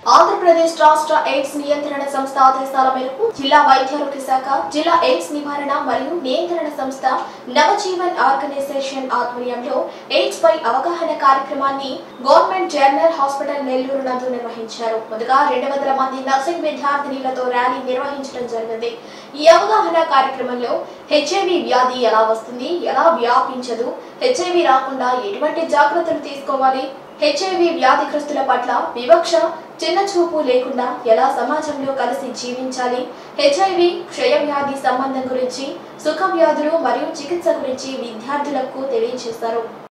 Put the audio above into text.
ఆంధ్రప్రదేశ్ రాష్ట్ర ఎయిడ్స్ నియంత్రణ సంస్థ ఆదేశాల మేరకు జిల్లా వైద్యారోగ్య శాఖ జిల్లా ఎయిడ్స్ నివారణ మరియు నియంత్రణ సంస్థ నవజీవన్ ఆర్గనైజేషన్ ఆధ్వర్యంలో ఎయిడ్స్ పై అవగాహన కార్యక్రమాన్ని గవర్నమెంట్ జనరల్ హాస్పిటల్ నెల్లూరు నందు నిర్వహించారు ముందుగా రెండు వందల మంది నర్సింగ్ విద్యార్థినిలతో ర్యాలీ నిర్వహించడం జరిగింది ఈ అవగాహన కార్యక్రమంలో హెచ్ఐవి వ్యాధి ఎలా వస్తుంది ఎలా వ్యాపించదు హెచ్ఐవి రాకుండా ఎటువంటి జాగ్రత్తలు తీసుకోవాలి హెచ్ఐవి వ్యాధిగ్రస్తుల పట్ల వివక్ష చిన్న చూపు లేకుండా ఎలా సమాజంలో కలిసి జీవించాలి హెచ్ఐవి క్షయవ్యాధి సంబంధం గురించి సుఖ వ్యాధులు మరియు చికిత్స గురించి విద్యార్థులకు తెలియజేశారు